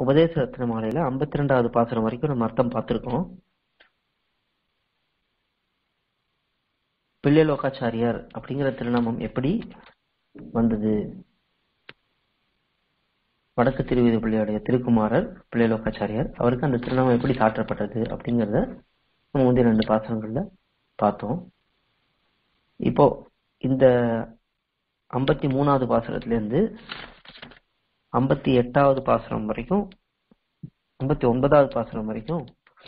உபதேச ரத்ன மாலையில ஐம்பத்தி ரெண்டாவது பாசுரம் வரைக்கும் நம்ம அர்த்தம் பார்த்திருக்கோம் பிள்ளைலோகாச்சாரியார் அப்படிங்கிற திருநாமம் எப்படி வந்தது வடக்கு திருவிதி பிள்ளையுடைய திருக்குமாரர் பிள்ளைலோகாச்சாரியார் அவருக்கு அந்த திருநாமம் எப்படி சாற்றப்பட்டது அப்படிங்கிறத நம்ம முந்தைய ரெண்டு பாசனங்கள்ல பார்த்தோம் இப்போ இந்த ஐம்பத்தி மூணாவது பாசுரத்துல இருந்து ஐம்பத்தி எட்டாவது பாசுரம் வரைக்கும் ஐம்பத்தி ஒன்பதாவது பாசுரம் வரைக்கும்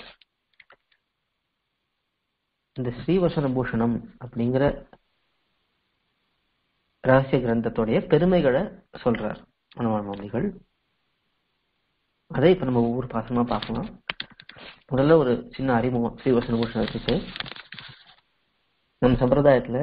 இந்த ஸ்ரீவசன பூஷணம் அப்படிங்கிற ரகசிய கிரந்தத்துடைய பெருமைகளை சொல்றார் மனவாள மாமிகள் அதை இப்ப நம்ம ஒவ்வொரு பாசமா பார்க்கலாம் முதல்ல ஒரு சின்ன அறிமுகம் ஸ்ரீவசன பூஷணத்துக்கு நம் சம்பிரதாயத்துல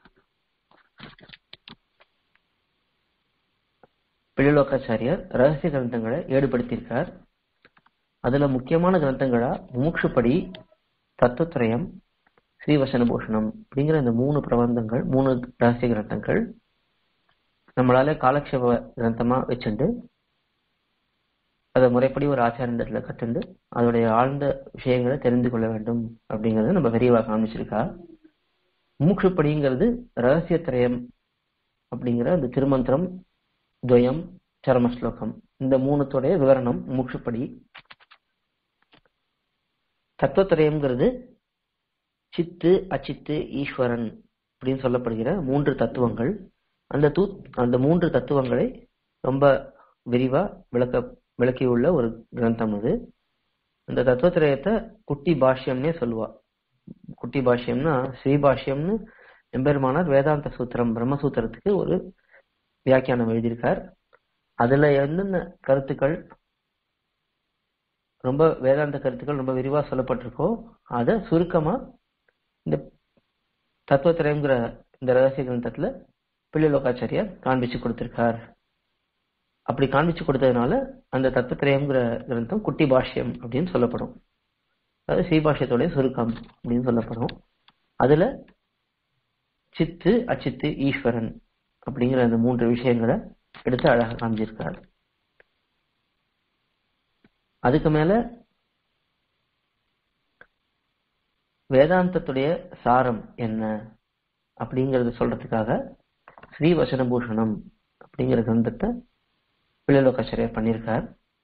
பிள்ளைலோக்காச்சாரியார் ரகசிய கிரந்தங்களை ஏடுபடுத்தியிருக்கார் அதுல முக்கியமான கிரந்தங்களா முமுட்சுப்படி தத்துவத்திரயம் ஸ்ரீவசன பூஷணம் அப்படிங்கிற இந்த மூணு பிரபந்தங்கள் மூணு ரகசிய கிரந்தங்கள் நம்மளால காலக்ஷேப கிரந்தமா வச்சுண்டு அதை முறைப்படி ஒரு ஆச்சாரியத்துல கற்றுண்டு அதோடைய ஆழ்ந்த விஷயங்களை தெரிந்து கொள்ள வேண்டும் அப்படிங்கறத நம்ம விரிவாக காமிச்சிருக்கா மூக்ஷுப்படிங்கிறது ரகசியத்திரயம் அப்படிங்கிற அந்த திருமந்திரம் துவயம் சரமஸ்லோகம் இந்த மூணுத்துடைய விவரணம் மூக்ஷுப்படி தத்துவத்திரயம்ங்கிறது சித்து அச்சித்து ஈஸ்வரன் அப்படின்னு சொல்லப்படுகிற மூன்று தத்துவங்கள் அந்த தூ அந்த மூன்று தத்துவங்களை ரொம்ப விரிவா விளக்க விளக்கியுள்ள ஒரு கிரந்தம் இது அந்த தத்துவத்திரயத்தை குட்டி பாஷ்யம்னே சொல்லுவா குட்டி பாஷ்யம்னா ஸ்ரீபாஷ்யம்னு எம்பெருமானார் வேதாந்த சூத்திரம் பிரம்மசூத்திரத்துக்கு ஒரு வியாக்கியானம் எழுதியிருக்கார் அதுல என்னென்ன கருத்துக்கள் ரொம்ப வேதாந்த கருத்துக்கள் ரொம்ப விரிவா சொல்லப்பட்டிருக்கோ அதை சுருக்கமா இந்த தத்துவத்திரயங்கிற இந்த ரகசிய கிரந்தத்துல பிள்ளைலோகாச்சாரியார் காண்பிச்சு கொடுத்திருக்கார் அப்படி காண்பிச்சு கொடுத்ததுனால அந்த தத்துவத்திரயம்ங்கிற கிரந்தம் குட்டி பாஷ்யம் அப்படின்னு சொல்லப்படும் அதாவது ஸ்ரீபாஷ்யத்தோடைய சுருக்கம் அப்படின்னு சொல்லப்படும் அதுல சித்து அச்சித்து ஈஸ்வரன் அப்படிங்கிற அந்த மூன்று விஷயங்களை எடுத்து அழகா காமிச்சிருக்கார் அதுக்கு மேல வேதாந்தத்துடைய சாரம் என்ன அப்படிங்கறத சொல்றதுக்காக ஸ்ரீவசன பூஷணம் அப்படிங்கிற கிரந்தத்தை பிள்ளைலோகாச்சாரியார் பண்ணியிருக்கார்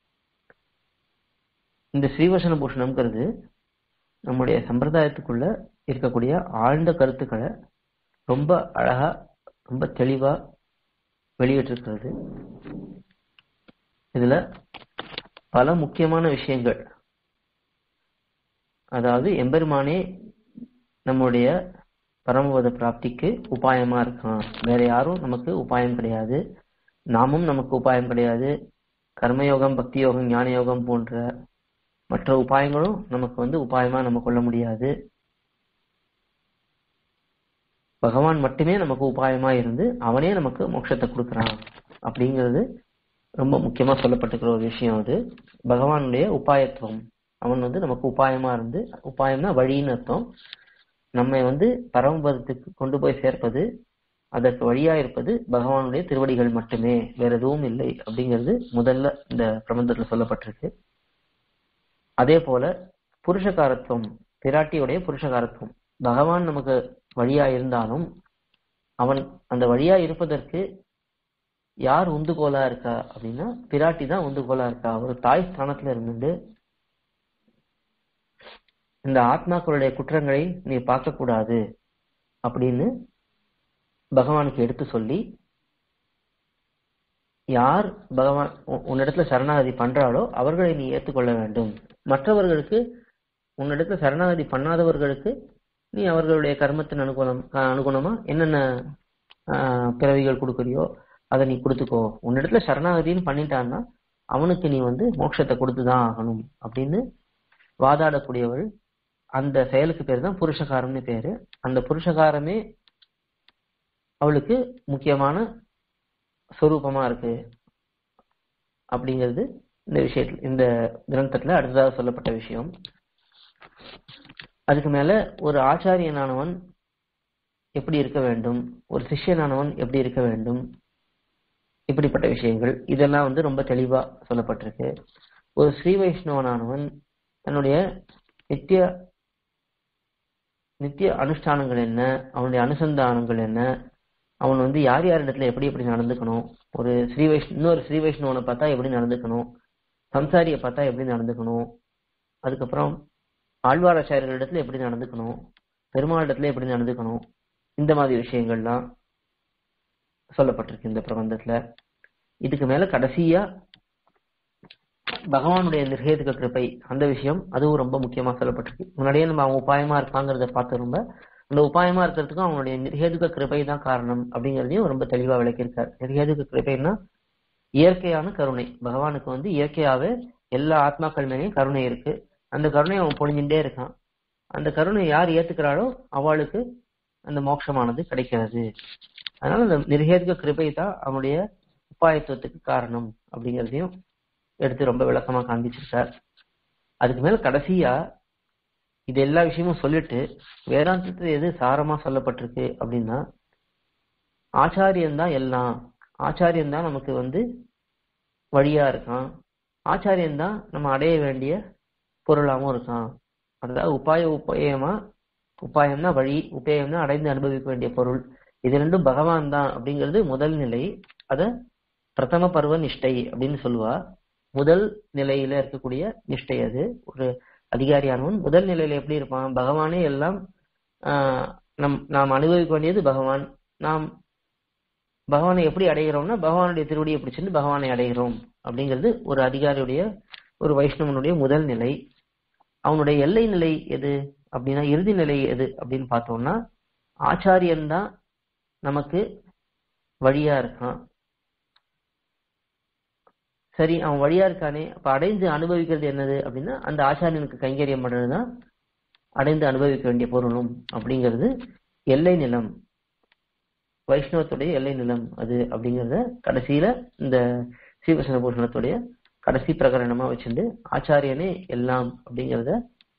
இந்த ஸ்ரீவசன பூஷணம்ங்கிறது நம்முடைய சம்பிரதாயத்துக்குள்ள இருக்கக்கூடிய ஆழ்ந்த கருத்துக்களை ரொம்ப அழகா ரொம்ப தெளிவா வெளியிட்டிருக்கிறது இதுல பல முக்கியமான விஷயங்கள் அதாவது எம்பெருமானே நம்முடைய பரமபத பிராப்திக்கு உபாயமா இருக்கான் வேற யாரும் நமக்கு உபாயம் கிடையாது நாமும் நமக்கு உபாயம் கிடையாது கர்மயோகம் பக்தி யோகம் ஞான யோகம் போன்ற மற்ற உபாயங்களும் நமக்கு வந்து உபாயமா நம்ம கொள்ள முடியாது பகவான் மட்டுமே நமக்கு உபாயமா இருந்து அவனே நமக்கு மோட்சத்தை கொடுக்கறான் அப்படிங்கிறது ரொம்ப முக்கியமா சொல்லப்பட்டிருக்கிற ஒரு விஷயம் அது பகவானுடைய உபாயத்துவம் அவன் வந்து நமக்கு உபாயமா இருந்து உபாயம்னா வழின்னு அர்த்தம் நம்மை வந்து பரமபதத்துக்கு கொண்டு போய் சேர்ப்பது அதற்கு வழியா இருப்பது பகவானுடைய திருவடிகள் மட்டுமே வேற எதுவும் இல்லை அப்படிங்கிறது முதல்ல இந்த பிரபந்தத்துல சொல்லப்பட்டிருக்கு அதே போல புருஷகாரத்துவம் பிராட்டியுடைய புருஷகாரத்துவம் பகவான் நமக்கு வழியா இருந்தாலும் அவன் அந்த வழியா இருப்பதற்கு யார் உந்துகோலா இருக்கா அப்படின்னா பிராட்டி தான் உந்துகோலா இருக்கா ஒரு தாய் ஸ்தானத்துல இருந்துட்டு இந்த ஆத்மாக்களுடைய குற்றங்களை நீ பார்க்க கூடாது அப்படின்னு பகவானுக்கு எடுத்து சொல்லி யார் பகவான் உ- உன்னிடத்துல சரணாகதி பண்றாளோ அவர்களை நீ ஏற்றுக்கொள்ள வேண்டும் மற்றவர்களுக்கு உன்னிடத்துல சரணாகதி பண்ணாதவர்களுக்கு நீ அவர்களுடைய கர்மத்தின் அனுகூலம் அஹ் அனுகுணமா என்னென்ன ஆஹ், பிறவிகள் கொடுக்குறியோ அதை நீ கொடுத்துக்கோ உன்னிடத்துல சரணாகதின்னு பண்ணிட்டான்னா அவனுக்கு நீ வந்து மோட்சத்தை கொடுத்துதான் ஆகணும் அப்படின்னு வாதாடக்கூடியவள் அந்த செயலுக்கு பேர் தான் புருஷகாரம்னு பேரு அந்த புருஷகாரமே அவளுக்கு முக்கியமான சொரூபமா இருக்கு அப்படிங்கிறது இந்த விஷயத்துல இந்த கிரந்தத்துல அடுத்ததாக சொல்லப்பட்ட விஷயம் அதுக்கு மேல ஒரு ஆச்சாரியனானவன் எப்படி இருக்க வேண்டும் ஒரு சிஷ்யனானவன் எப்படி இருக்க வேண்டும் இப்படிப்பட்ட விஷயங்கள் இதெல்லாம் வந்து ரொம்ப தெளிவா சொல்லப்பட்டிருக்கு ஒரு ஸ்ரீ வைஷ்ணவனானவன் தன்னுடைய நித்திய நித்திய அனுஷ்டானங்கள் என்ன அவனுடைய அனுசந்தானங்கள் என்ன அவன் வந்து யார் யார் இடத்துல எப்படி எப்படி நடந்துக்கணும் ஒரு ஸ்ரீ வைஷ் இன்னொரு ஸ்ரீ வைஷ்ணவனை பார்த்தா எப்படி நடந்துக்கணும் சம்சாரியை பார்த்தா எப்படி நடந்துக்கணும் அதுக்கப்புறம் ஆழ்வாராச்சாரியர்கள் இடத்துல எப்படி நடந்துக்கணும் பெருமாள் இடத்துல எப்படி நடந்துக்கணும் இந்த மாதிரி விஷயங்கள்லாம் சொல்லப்பட்டிருக்கு இந்த பிரபந்தத்துல இதுக்கு மேல கடைசியா பகவானுடைய நிர்ஹேதுக கிருப்பை அந்த விஷயம் அதுவும் ரொம்ப முக்கியமா சொல்லப்பட்டிருக்கு முன்னாடியே நம்ம அவன் உபாயமா இருக்காங்கிறத பார்த்து ரொம்ப அந்த உபாயமா இருக்கிறதுக்கும் அவனுடைய நிர்ஹேதுக கிருபை தான் காரணம் அப்படிங்கிறதையும் ரொம்ப தெளிவா விளக்கியிருக்கார் நிர்ஹேதுக கிருபைன்னா இயற்கையான கருணை பகவானுக்கு வந்து இயற்கையாவே எல்லா ஆத்மாக்கள் மேலேயும் கருணை இருக்கு அந்த கருணை அவன் பொழிஞ்சுட்டே இருக்கான் அந்த கருணை யார் ஏத்துக்கிறாளோ அவளுக்கு அந்த மோட்சமானது கிடைக்கிறது அதனால அந்த நிர்ஹேதுக கிருபை தான் அவனுடைய உபாயத்துவத்துக்கு காரணம் அப்படிங்கிறதையும் எடுத்து ரொம்ப விளக்கமா காண்பிச்சிருக்கார் அதுக்கு மேல கடைசியா இது எல்லா விஷயமும் சொல்லிட்டு வேதாந்தத்துல எது சாரமா சொல்லப்பட்டிருக்கு அப்படின்னா ஆச்சாரியன் தான் எல்லாம் ஆச்சாரியன் தான் நமக்கு வந்து வழியா இருக்கான் ஆச்சாரியன் தான் நம்ம அடைய வேண்டிய பொருளாவும் இருக்கான் அதாவது உபாய உபாயமா உபாயம்னா வழி உபாயம்னா அடைந்து அனுபவிக்க வேண்டிய பொருள் இது ரெண்டும் பகவான் தான் அப்படிங்கிறது முதல் நிலை அத பிரதம பருவ நிஷ்டை அப்படின்னு சொல்லுவா முதல் நிலையில இருக்கக்கூடிய நிஷ்டை அது ஒரு அதிகாரியானவன் முதல் நிலையில எப்படி இருப்பான் பகவானே எல்லாம் ஆஹ் நம் நாம் அனுபவிக்க வேண்டியது பகவான் நாம் பகவானை எப்படி அடைகிறோம்னா பகவானுடைய திருவடியை பிடிச்சிருந்து பகவானை அடைகிறோம் அப்படிங்கிறது ஒரு அதிகாரியுடைய ஒரு வைஷ்ணவனுடைய முதல் நிலை அவனுடைய எல்லை நிலை எது அப்படின்னா இறுதி நிலை எது அப்படின்னு பார்த்தோம்னா ஆச்சாரியன் தான் நமக்கு வழியா இருக்கான் சரி அவன் வழியா இருக்கானே அப்ப அடைந்து அனுபவிக்கிறது என்னது அப்படின்னா அந்த ஆச்சாரியனுக்கு கைங்கரியம் பண்றதுதான் அடைந்து அனுபவிக்க வேண்டிய பொருளும் அப்படிங்கிறது எல்லை நிலம் வைஷ்ணவத்துடைய எல்லை நிலம் அது அப்படிங்கிறத கடைசியில இந்த ஸ்ரீவசன பூஷணத்துடைய கடைசி பிரகரணமா வச்சிருந்து ஆச்சாரியனே எல்லாம் அப்படிங்கிறத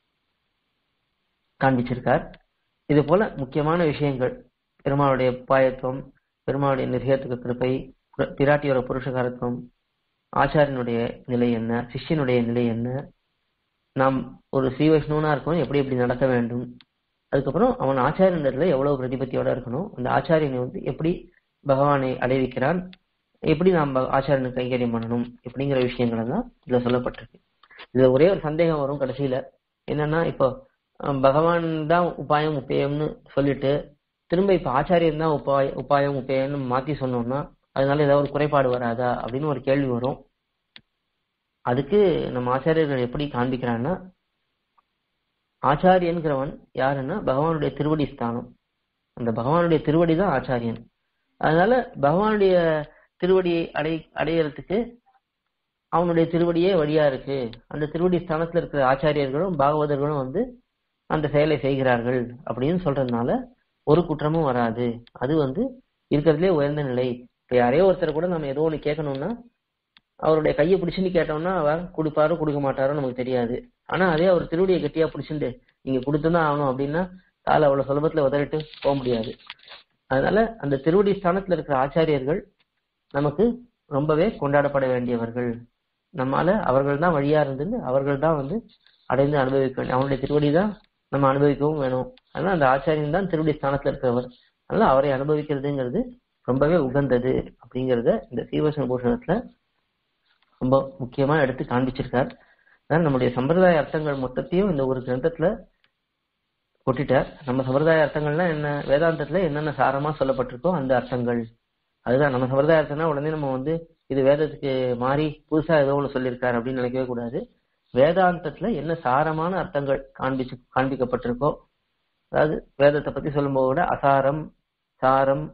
காண்பிச்சிருக்கார் இது போல முக்கியமான விஷயங்கள் பெருமாளுடைய பாயத்துவம் பெருமாளுடைய நிர்ஹேத்துக்கு கிருப்பை பிராட்டியோட புருஷகாரத்துவம் ஆச்சாரியனுடைய நிலை என்ன சிஷ்யனுடைய நிலை என்ன நாம் ஒரு ஸ்ரீ வைஷ்ணவனா இருக்கணும் எப்படி எப்படி நடக்க வேண்டும் அதுக்கப்புறம் அவன் ஆச்சாரியனிடத்துல எவ்வளவு பிரதிபத்தியோட இருக்கணும் அந்த ஆச்சாரியனை வந்து எப்படி பகவானை அடைவிக்கிறான் எப்படி நாம் ஆச்சாரியனுக்கு கைங்கரியம் பண்ணணும் எப்படிங்கிற விஷயங்கள் எல்லாம் இதுல சொல்லப்பட்டிருக்கு இதுல ஒரே ஒரு சந்தேகம் வரும் கடைசியில என்னன்னா இப்போ பகவான் தான் உபாயம் உபேயம்னு சொல்லிட்டு திரும்ப இப்ப ஆச்சாரியன் தான் உபாய உபாயம் உபேயம்னு மாத்தி சொன்னோம்னா அதனால ஏதாவது ஒரு குறைபாடு வராதா அப்படின்னு ஒரு கேள்வி வரும் அதுக்கு நம்ம ஆச்சாரியர்கள் எப்படி காண்பிக்கிறான்னா ஆச்சாரியன்கிறவன் யாருன்னா பகவானுடைய திருவடி ஸ்தானம் அந்த பகவானுடைய திருவடி தான் ஆச்சாரியன் அதனால பகவானுடைய திருவடியை அடை அடையறதுக்கு அவனுடைய திருவடியே வழியா இருக்கு அந்த திருவடி ஸ்தானத்துல இருக்கிற ஆச்சாரியர்களும் பாகவதர்களும் வந்து அந்த செயலை செய்கிறார்கள் அப்படின்னு சொல்றதுனால ஒரு குற்றமும் வராது அது வந்து இருக்கிறதுலே உயர்ந்த நிலை இப்ப யாரையோ ஒருத்தர் கூட நம்ம ஏதோ ஒண்ணு கேட்கணும்னா அவருடைய கையை பிடிச்சுன்னு கேட்டோம்னா அவர் கொடுப்பாரோ கொடுக்க மாட்டாரோ நமக்கு தெரியாது ஆனா அதே அவர் திருவடியை கட்டியா பிடிச்சிட்டு நீங்க கொடுத்துதான் ஆகணும் அப்படின்னா காலை அவ்வளவு சுலபத்துல உதறிட்டு போக முடியாது அதனால அந்த திருவடி ஸ்தானத்துல இருக்கிற ஆச்சாரியர்கள் நமக்கு ரொம்பவே கொண்டாடப்பட வேண்டியவர்கள் நம்மால அவர்கள் தான் வழியா இருந்து அவர்கள் தான் வந்து அடைந்து அனுபவிக்க வேண்டும் அவனுடைய திருவடி தான் நம்ம அனுபவிக்கவும் வேணும் அதனால அந்த ஆச்சாரியன் தான் திருவடி ஸ்தானத்துல இருக்கிறவர் அதனால அவரை அனுபவிக்கிறதுங்கிறது ரொம்பவே உகந்தது அப்படிங்கறத இந்த சீவசன பூஷணத்துல ரொம்ப முக்கியமா எடுத்து காண்பிச்சிருக்கார் அதான் நம்முடைய சம்பிரதாய அர்த்தங்கள் மொத்தத்தையும் இந்த ஒரு கிரந்தத்துல கொட்டிட்டார் நம்ம சம்பிரதாய அர்த்தங்கள்னா என்ன வேதாந்தத்துல என்னென்ன சாரமா சொல்லப்பட்டிருக்கோ அந்த அர்த்தங்கள் அதுதான் நம்ம சம்பிரதாய அர்த்தம்னா உடனே நம்ம வந்து இது வேதத்துக்கு மாறி புதுசா ஏதோ ஒன்று சொல்லியிருக்காரு அப்படின்னு நினைக்கவே கூடாது வேதாந்தத்துல என்ன சாரமான அர்த்தங்கள் காண்பிச்சு காண்பிக்கப்பட்டிருக்கோ அதாவது வேதத்தை பத்தி சொல்லும்போது கூட அசாரம் சாரம்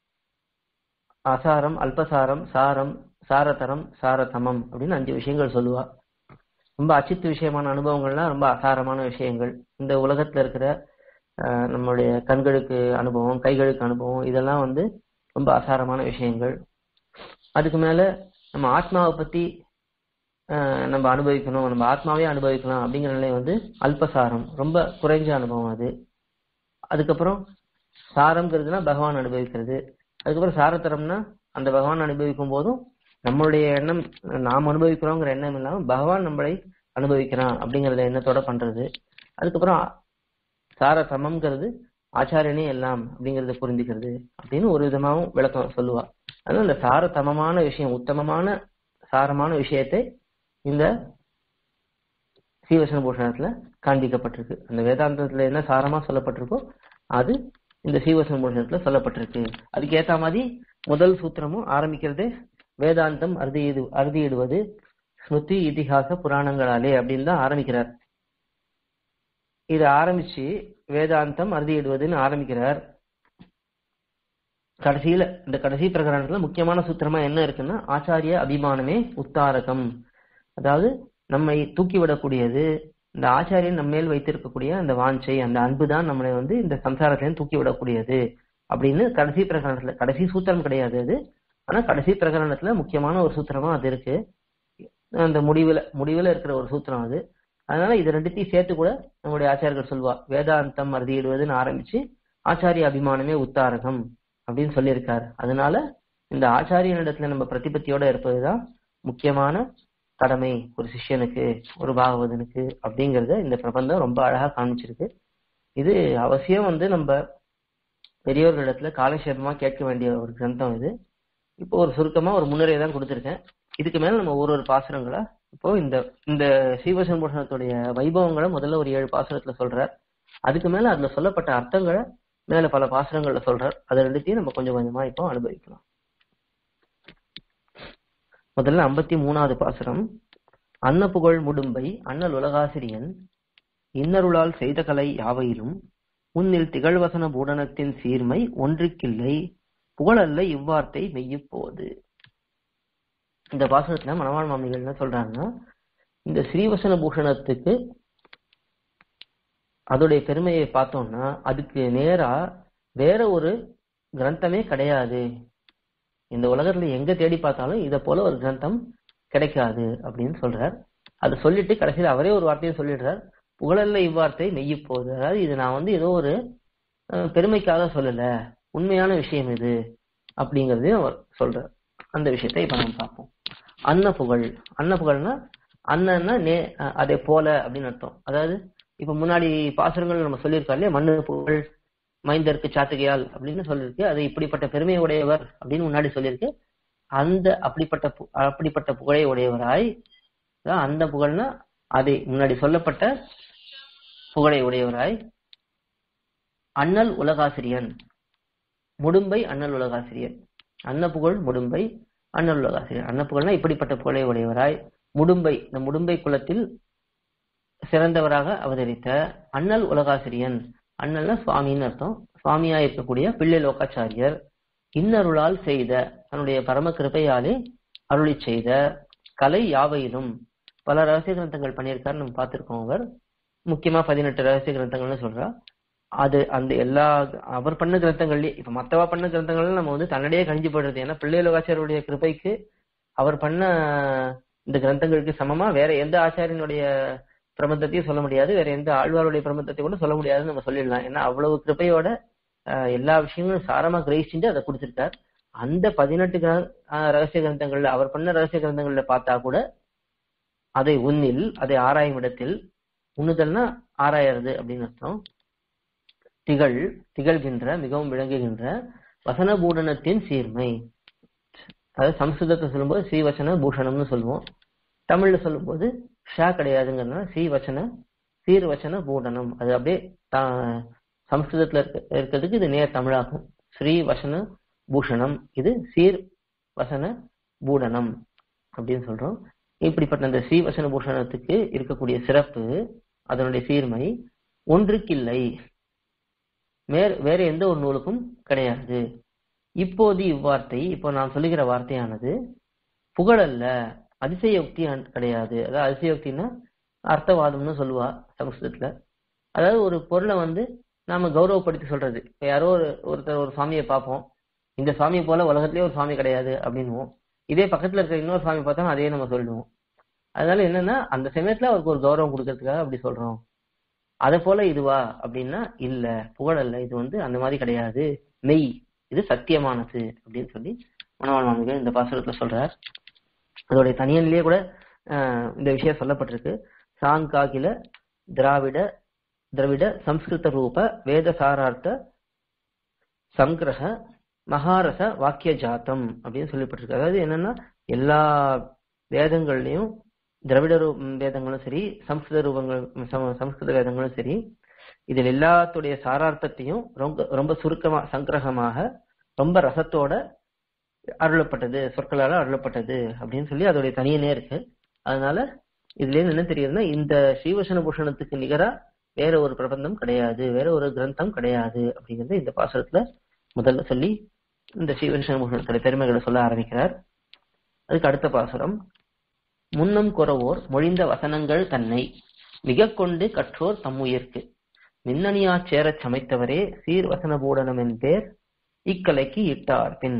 அசாரம் அல்பசாரம் சாரம் சாரதரம் சாரதமம் அப்படின்னு அஞ்சு விஷயங்கள் சொல்லுவா ரொம்ப அச்சித்து விஷயமான அனுபவங்கள்லாம் ரொம்ப அசாரமான விஷயங்கள் இந்த உலகத்துல இருக்கிற நம்மளுடைய கண்களுக்கு அனுபவம் கைகளுக்கு அனுபவம் இதெல்லாம் வந்து ரொம்ப அசாரமான விஷயங்கள் அதுக்கு மேல நம்ம ஆத்மாவை பத்தி நம்ம அனுபவிக்கணும் நம்ம ஆத்மாவே அனுபவிக்கலாம் அப்படிங்கிற நிலை வந்து அல்பசாரம் ரொம்ப குறைஞ்ச அனுபவம் அது அதுக்கப்புறம் சாரம்ங்கிறதுனா பகவான் அனுபவிக்கிறது அதுக்கப்புறம் சாரத்தரம்னா அந்த பகவான் அனுபவிக்கும் போதும் நம்மளுடைய எண்ணம் நாம் அனுபவிக்கிறோங்கிற எண்ணம் இல்லாம பகவான் நம்மளை அனுபவிக்கிறான் அப்படிங்கறத எண்ணத்தோட பண்றது அதுக்கப்புறம் சார சமம்ங்கிறது ஆச்சாரியனே எல்லாம் அப்படிங்கறத புரிஞ்சுக்கிறது அப்படின்னு ஒரு விதமாவும் விளக்கம் சொல்லுவா அதனால இந்த சார சமமான விஷயம் உத்தமமான சாரமான விஷயத்தை இந்த சீவசன பூஷணத்துல காண்பிக்கப்பட்டிருக்கு அந்த வேதாந்தத்துல என்ன சாரமா சொல்லப்பட்டிருக்கோ அது இந்த சீவசன பூஷணத்துல சொல்லப்பட்டிருக்கு அதுக்கு ஏத்த மாதிரி முதல் சூத்திரமும் ஆரம்பிக்கிறதே வேதாந்தம் அறுதியிடு அறுதியிடுவது ஸ்மிருதி இதிகாச புராணங்களாலே அப்படின்னு தான் ஆரம்பிக்கிறார் இது ஆரம்பிச்சு வேதாந்தம் அறுதியிடுவதுன்னு ஆரம்பிக்கிறார் கடைசியில இந்த கடைசி பிரகரணத்துல முக்கியமான சூத்திரமா என்ன இருக்குன்னா ஆச்சாரிய அபிமானமே உத்தாரகம் அதாவது நம்மை தூக்கி விடக்கூடியது இந்த ஆச்சாரியன் நம்ம மேல் வைத்திருக்கக்கூடிய அந்த வாஞ்சை அந்த அன்பு தான் நம்மளை வந்து இந்த சம்சாரத்திலையும் தூக்கி விடக்கூடியது அப்படின்னு கடைசி பிரகரணத்துல கடைசி சூத்திரம் கிடையாது அது ஆனா கடைசி பிரகரணத்துல முக்கியமான ஒரு சூத்திரமா அது இருக்கு அந்த முடிவுல முடிவுல இருக்கிற ஒரு சூத்திரம் அது அதனால இது ரெண்டுத்தையும் சேர்த்து கூட நம்முடைய ஆச்சாரியர்கள் சொல்வா வேதாந்தம் அறுதியிடுவதுன்னு ஆரம்பிச்சு ஆச்சாரிய அபிமானமே உத்தாரகம் அப்படின்னு சொல்லியிருக்காரு அதனால இந்த ஆச்சாரியனிடத்துல நம்ம பிரதிபத்தியோட இருப்பதுதான் முக்கியமான கடமை ஒரு சிஷ்யனுக்கு ஒரு பாகவதனுக்கு அப்படிங்கறத இந்த பிரபந்தம் ரொம்ப அழகா காமிச்சிருக்கு இது அவசியம் வந்து நம்ம பெரியவர்களிடத்துல காலக்ஷேபமா கேட்க வேண்டிய ஒரு கிரந்தம் இது இப்போ ஒரு சுருக்கமா ஒரு முன்னுரை தான் கொடுத்துருக்கேன் இதுக்கு மேல நம்ம ஒரு ஒரு பாசுரங்களா இப்போ இந்த இந்த சீவசன் பூஷணத்துடைய வைபவங்களை முதல்ல ஒரு ஏழு பாசுரத்துல சொல்றார் அதுக்கு மேல அதுல சொல்லப்பட்ட அர்த்தங்களை மேல பல பாசுரங்கள்ல சொல்றார் அதை ரெண்டுத்தையும் நம்ம கொஞ்சம் கொஞ்சமா இப்போ அனுபவிக்கலாம் முதல்ல ஐம்பத்தி மூணாவது பாசுரம் அன்னப்புகழ் முடும்பை அண்ணல் உலகாசிரியன் இன்னருளால் செய்த கலை யாவையிலும் உன்னில் திகழ்வசன பூடனத்தின் சீர்மை ஒன்றுக்கில்லை புகழல்ல இவ்வார்த்தை மெய்யப் போது இந்த பாசனத்துல மணவாள் மாமிகள் என்ன சொல்றாங்கன்னா இந்த ஸ்ரீவசன பூஷணத்துக்கு அதோடைய பெருமையை பார்த்தோம்னா அதுக்கு நேரா வேற ஒரு கிரந்தமே கிடையாது இந்த உலகத்துல எங்க தேடி பார்த்தாலும் இத போல ஒரு கிரந்தம் கிடைக்காது அப்படின்னு சொல்றார் அதை சொல்லிட்டு கடைசியில் அவரே ஒரு வார்த்தையை சொல்லிடுறார் புகழல்ல இவ்வார்த்தை மெய்ய போகுது அதாவது இது நான் வந்து ஏதோ ஒரு அஹ், பெருமைக்காக சொல்லல உண்மையான விஷயம் இது அப்படிங்கறதையும் அவர் சொல்றார் அந்த விஷயத்தை இப்ப நம்ம பார்ப்போம் அன்ன புகழ் அன்ன புகழ்னா அன்னன்னா நே அஹ், அதே போல அப்படின்னு அர்த்தம் அதாவது இப்ப முன்னாடி பாசுரங்கள் நம்ம சொல்லியிருக்கோம் இல்லையா மண்ணு புகழ் மைந்தருக்கு சாத்துகையால் அப்படின்னு சொல்லியிருக்கு அது இப்படிப்பட்ட பெருமை உடையவர் அப்படின்னு முன்னாடி சொல்லியிருக்கு அந்த அப்படிப்பட்ட பு- அப்படிப்பட்ட புகழை உடையவராய் அதான் அந்த புகழ்னா அதை முன்னாடி சொல்லப்பட்ட புகழை உடையவராய் அண்ணல் உலகாசிரியன் முடும்பை அண்ணல் உலகாசிரியன் அன்ன புகழ் முடும்பை அண்ணல் உலகாசிரியன் அன்ன புகழ்னா இப்படிப்பட்ட புகழை உடையவராய் முடும்பை இந்த முடும்பை குலத்தில் சிறந்தவராக அவதரித்த அண்ணல் உலகாசிரியன் அண்ணல்னா சுவாமின்னு அர்த்தம் சுவாமியா இருக்கக்கூடிய பிள்ளை லோகாச்சாரியர் இன்னருளால் செய்த தன்னுடைய பரம கிருபையாலே அருளி செய்த கலை யாவையிலும் பல ரகசிய கிரந்தங்கள் பண்ணியிருக்காரு நம்ம பார்த்திருக்கோம் அவர் முக்கியமா பதினெட்டு ரகசிய கிரந்தங்கள்னு சொல்றா அது அந்த எல்லா அவர் பண்ண கிரந்தங்கள்லயே இப்ப மத்தவா பண்ண கிரந்தங்கள்ல நம்ம வந்து தன்னடையே கழிஞ்சு போடுறது ஏன்னா பிள்ளை லோகாச்சாரியருடைய கிருபைக்கு அவர் பண்ண இந்த கிரந்தங்களுக்கு சமமா வேற எந்த ஆச்சாரியனுடைய பிரபந்தத்தையும் சொல்ல முடியாது வேற எந்த ஆழ்வாருடைய பிரபந்தத்தை கூட சொல்ல முடியாதுன்னு நம்ம சொல்லிடலாம் ஏன்னா அவ்வளவு கிருபையோட ஆஹ், எல்லா விஷயங்களும் சாரமா கிரகிச்சுட்டு அதை கொடுத்திருக்கார் அந்த பதினெட்டு கிர- ஆஹ், ரகசிய கிரந்தங்கள்ல அவர் பண்ண ரகசிய கிரந்தங்கள்ல பார்த்தா கூட அதை உன்னில் அதை ஆராயும் இடத்தில் உண்ணுதல்னா ஆராயறது அப்படின்னு அர்த்தம் திகழ் திகழ்கின்ற மிகவும் விளங்குகின்ற வசனபூடனத்தின் சீர்மை அதாவது சம்ஸ்கிருதத்தை சொல்லும்போது ஸ்ரீவசன பூஷணம்னு சொல்லுவோம் தமிழ்ல சொல்லும்போது ஷா கிடையாதுங்கிறதுனால ஸ்ரீவச்சன சீர்வச்சன பூடனம் அது அப்படியே தா- சம்ஸ்கிருதத்துல இருக்க இருக்கிறதுக்கு இது நேர் தமிழாகும் ஸ்ரீ வசன பூஷணம் இது சீர் வசன பூடனம் அப்படின்னு சொல்றோம் இப்படிப்பட்ட அந்த ஸ்ரீவசன பூஷணத்துக்கு இருக்கக்கூடிய சிறப்பு அதனுடைய சீர்மை ஒன்றுக்கில்லை வேற வேற எந்த ஒரு நூலுக்கும் கிடையாது இப்போது இவ்வார்த்தை இப்போ நான் சொல்லுகிற வார்த்தையானது புகழல்ல அதிசயோக்தி அன்- கிடையாது அதாவது அதிசயோக்தின்னா அர்த்தவாதம்னு சொல்லுவா சமஸ்கிருதத்துல அதாவது ஒரு பொருளை வந்து நாம கௌரவப்படுத்தி சொல்றது இப்ப யாரோ ஒரு ஒருத்தர் ஒரு சுவாமியை பார்ப்போம் இந்த சுவாமியை போல உலகத்திலேயே ஒரு சுவாமி கிடையாது அப்படின்னுவோம் இதே பக்கத்துல இருக்கிற இன்னொரு சுவாமி பார்த்தா அதே நம்ம சொல்லிடுவோம் அதனால என்னன்னா அந்த சமயத்துல அவருக்கு ஒரு கௌரவம் கொடுக்கறதுக்காக அப்படி சொல்றோம் அதை போல இதுவா அப்படின்னா இல்ல புகழல்ல இது வந்து அந்த மாதிரி கிடையாது மெய் இது சத்தியமானது அப்படின்னு சொல்லி மணவாள் மாமிகள் இந்த பாசுரத்துல சொல்றார் அதோடைய தனியன்லயே கூட அஹ், இந்த விஷயம் சொல்லப்பட்டிருக்கு சாங்காகில திராவிட திராவிட சம்ஸ்கிருத ரூப வேத சாரார்த்த சங்கிரக மகாரச வாக்கிய ஜாத்தம் அப்படின்னு சொல்லப்பட்டிருக்கு அதாவது என்னன்னா எல்லா வேதங்கள்லயும் திராவிட ரூ வேதங்களும் சரி சம்ஸ்கிருத ரூபங்கள் சம- சம்ஸ்கிருத வேதங்களும் சரி இதில் எல்லாத்துடைய சாரார்த்தத்தையும் ரொம்ப ரொம்ப சுருக்கமா சங்கிரகமாக ரொம்ப ரசத்தோட அருளப்பட்டது சொற்களால அருளப்பட்டது அப்படின்னு சொல்லி அதோடைய தனியனே இருக்கு அதனால இதுல இருந்து என்ன தெரியுதுன்னா இந்த ஸ்ரீவசன பூஷணத்துக்கு நிகரா வேற ஒரு பிரபந்தம் கிடையாது வேற ஒரு கிரந்தம் கிடையாது அப்படிங்கறது இந்த பாசுரத்துல முதல்ல சொல்லி இந்த ஸ்ரீவசன பூஷணத்துடைய பெருமைகளை சொல்ல ஆரம்பிக்கிறார் அதுக்கு அடுத்த பாசுரம் முன்னம் குறவோர் மொழிந்த வசனங்கள் தன்னை மிக கொண்டு கற்றோர் தம்முயிர்க்கு மின்னணியாச் சேரச் சமைத்தவரே சீர்வசன பூடனம் என் பேர் இக்கலைக்கு இட்டார் பின்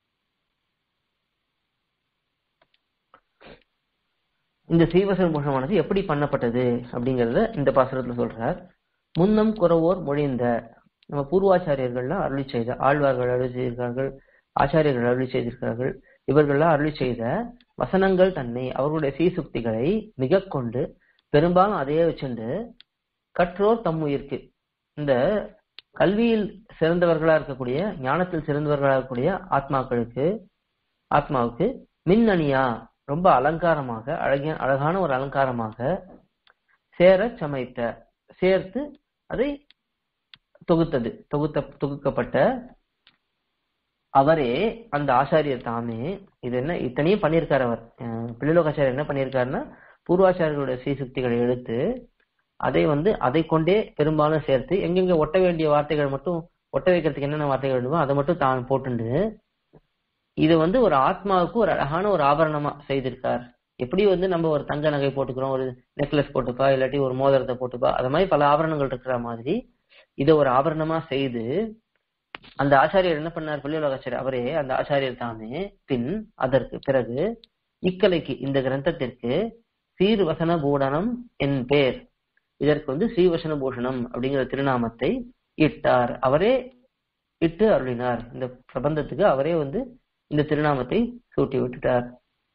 இந்த சீவசன பூஷணமானது எப்படி பண்ணப்பட்டது அப்படிங்கறத இந்த பாசுரத்துல சொல்றார் முன்னம் குறவோர் மொழிந்த நம்ம பூர்வாச்சாரியர்கள்லாம் அருளி செய்த ஆழ்வார்கள் அருளி செய்திருக்கார்கள் ஆச்சாரியர்கள் அருளி செய்திருக்கிறார்கள் இவர்கள்லாம் அருளி செய்த வசனங்கள் தன்னை அவர்களுடைய சீசுக்திகளை மிக கொண்டு பெரும்பாலும் அதையே வச்சுண்டு கற்றோர் தம்முயிர்க்கு இந்த கல்வியில் சிறந்தவர்களா இருக்கக்கூடிய ஞானத்தில் சிறந்தவர்களா இருக்கக்கூடிய ஆத்மாக்களுக்கு ஆத்மாவுக்கு மின்னணியா ரொம்ப அலங்காரமாக அழகிய அழகான ஒரு அலங்காரமாக சேர சமைத்த சேர்த்து அதை தொகுத்தது தொகுத்த தொகுக்கப்பட்ட அவரே அந்த ஆச்சாரியர் தாமே இது என்ன இத்தனையும் பண்ணியிருக்காரு அவர் அஹ் பிள்ளைலோகாச்சாரியர் என்ன பண்ணியிருக்காருன்னா பூர்வாச்சாரியர்களுடைய சீசுக்திகளை எடுத்து அதை வந்து அதை கொண்டே பெரும்பாலும் சேர்த்து எங்கெங்க ஒட்ட வேண்டிய வார்த்தைகள் மட்டும் ஒட்ட வைக்கிறதுக்கு என்னென்ன வார்த்தைகள் வேண்டுமோ அதை மட்டும் தான் போட்டுண்டு இது வந்து ஒரு ஆத்மாவுக்கு ஒரு அழகான ஒரு ஆபரணமா செய்திருக்கார் எப்படி வந்து நம்ம ஒரு தங்க நகை போட்டுக்கிறோம் ஒரு நெக்லஸ் போட்டுப்பா இல்லாட்டி ஒரு மோதிரத்தை போட்டுப்பா அது மாதிரி பல ஆபரணங்கள் இருக்கிற மாதிரி இதை ஒரு ஆபரணமா செய்து அந்த ஆச்சாரியர் என்ன பண்ணார் பள்ளியுலகாச்சாரியர் அவரே அந்த ஆச்சாரியர் தாமே பின் அதற்கு பிறகு இக்கலைக்கு இந்த கிரந்தத்திற்கு சீர்வசன பூடனம் என் பேர் இதற்கு வந்து ஸ்ரீவசன பூஷணம் அப்படிங்கிற திருநாமத்தை இட்டார் அவரே இட்டு அருளினார் இந்த பிரபந்தத்துக்கு அவரே வந்து இந்த திருநாமத்தை சூட்டி விட்டுட்டார்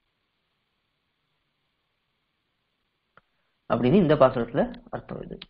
அப்படின்னு இந்த பாசுரத்துல அர்த்தம் இது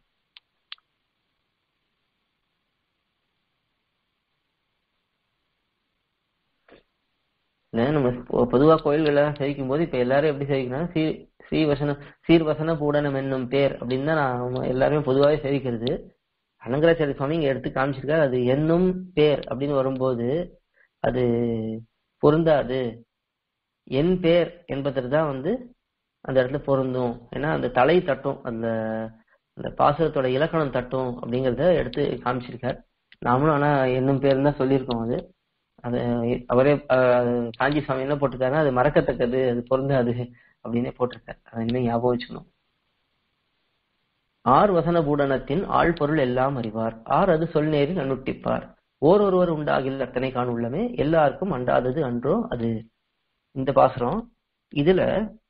இல்ல, நம்ம பொ- பொதுவா கோயில்கள் எல்லாம் சேவிக்கும் போது இப்ப எல்லாரும் எப்படி சேவிக்கணும் ஸ்ரீ ஸ்ரீவசன சீர்வசன பூடனம் என்னும் பேர் அப்படின்னு தான் நான் எல்லாருமே பொதுவாகவே சேவிக்கிறது அனங்கராச்சாரிய சுவாமி இங்க எடுத்து காமிச்சிருக்காரு அது என்னும் பேர் அப்படின்னு வரும்போது அது பொருந்தாது என் பேர் என்பதற்கு தான் வந்து அந்த இடத்துல பொருந்தும் ஏன்னா அந்த தலை தட்டும் அந்த அந்த பாசுரத்தோட இலக்கணம் தட்டும் அப்படிங்கறத எடுத்து காமிச்சிருக்கார் நாமளும் ஆனா என்னும் பேர் தான் சொல்லியிருக்கோம் அது அது அவரே அஹ், காஞ்சி சுவாமி என்ன போட்டிருக்காருன்னா அது மறக்கத்தக்கது அது பொருந்தாது அப்படின்னே போட்டிருக்காரு அதை இனிமே ஞாபகம் வச்சுக்கணும் ஆர் வசன பூடனத்தின் ஆழ்பொருள் எல்லாம் அறிவார் ஆர் அது சொல் நேரில் அனுட்டிப்பார் ஓர் ஒருவர் உண்டாகில் அத்தனை காண் உள்ளமே எல்லாருக்கும் அண்டாதது அன்றோ அது இந்த பாசுரம் இதுல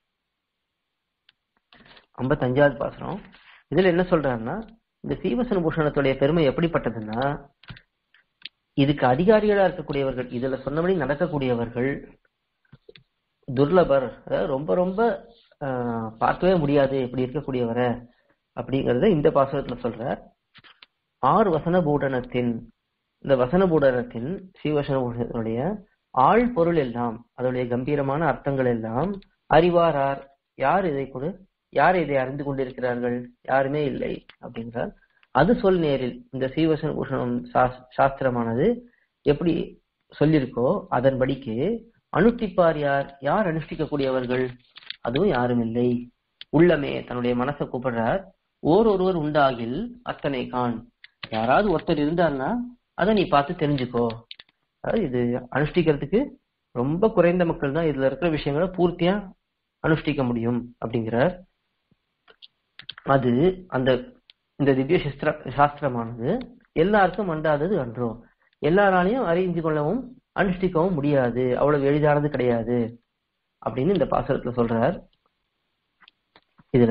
ஐம்பத்தஞ்சாவது பாசுரம் இதுல என்ன சொல்றாருன்னா இந்த சீவசன பூஷணத்துடைய பெருமை எப்படிப்பட்டதுன்னா இதுக்கு அதிகாரிகளா இருக்கக்கூடியவர்கள் இதுல சொன்னபடி நடக்கக்கூடியவர்கள் துர்லபர் அதாவது ரொம்ப ரொம்ப ஆஹ், பார்க்கவே முடியாது இப்படி இருக்கக்கூடியவரை அப்படிங்கறத இந்த பாசுரத்துல சொல்றார் ஆறு வசன பூடனத்தின் இந்த வசன பூடனத்தின் ஸ்ரீவசன பூடனத்தினுடைய ஆள் பொருள் எல்லாம் அதனுடைய கம்பீரமான அர்த்தங்கள் எல்லாம் அறிவாரார் யார் இதை கொடு யார் இதை அறிந்து கொண்டிருக்கிறார்கள் யாருமே இல்லை அப்படிங்கிறார் அது சொல் நேரில் இந்த சீவசன பூஷணம் சாஸ்- சாஸ்திரமானது எப்படி சொல்லியிருக்கோ அதன்படிக்கு அனுஷ்டிப்பார் யார் யார் அனுஷ்டிக்கக்கூடியவர்கள் அதுவும் யாரும் இல்லை உள்ளமே தன்னுடைய மனசை கூப்பிடுறார் ஓர் ஒருவர் உண்டாகில் அத்தனை கான் யாராவது ஒருத்தர் இருந்தார்னா அதை நீ பார்த்து தெரிஞ்சுக்கோ அதாவது இது அனுஷ்டிக்கிறதுக்கு ரொம்ப குறைந்த மக்கள் தான் இதுல இருக்கிற விஷயங்களை பூர்த்தியா அனுஷ்டிக்க முடியும் அப்படிங்கிறார் அது அந்த இந்த திவ்ய சிஸ்திர சாஸ்திரமானது எல்லாருக்கும் அண்டாதது அன்றோ எல்லாராலையும் அறிந்து கொள்ளவும் அனுஷ்டிக்கவும் முடியாது அவ்வளவு எளிதானது கிடையாது அப்படின்னு இந்த பாசுரத்துல சொல்றார் இதுல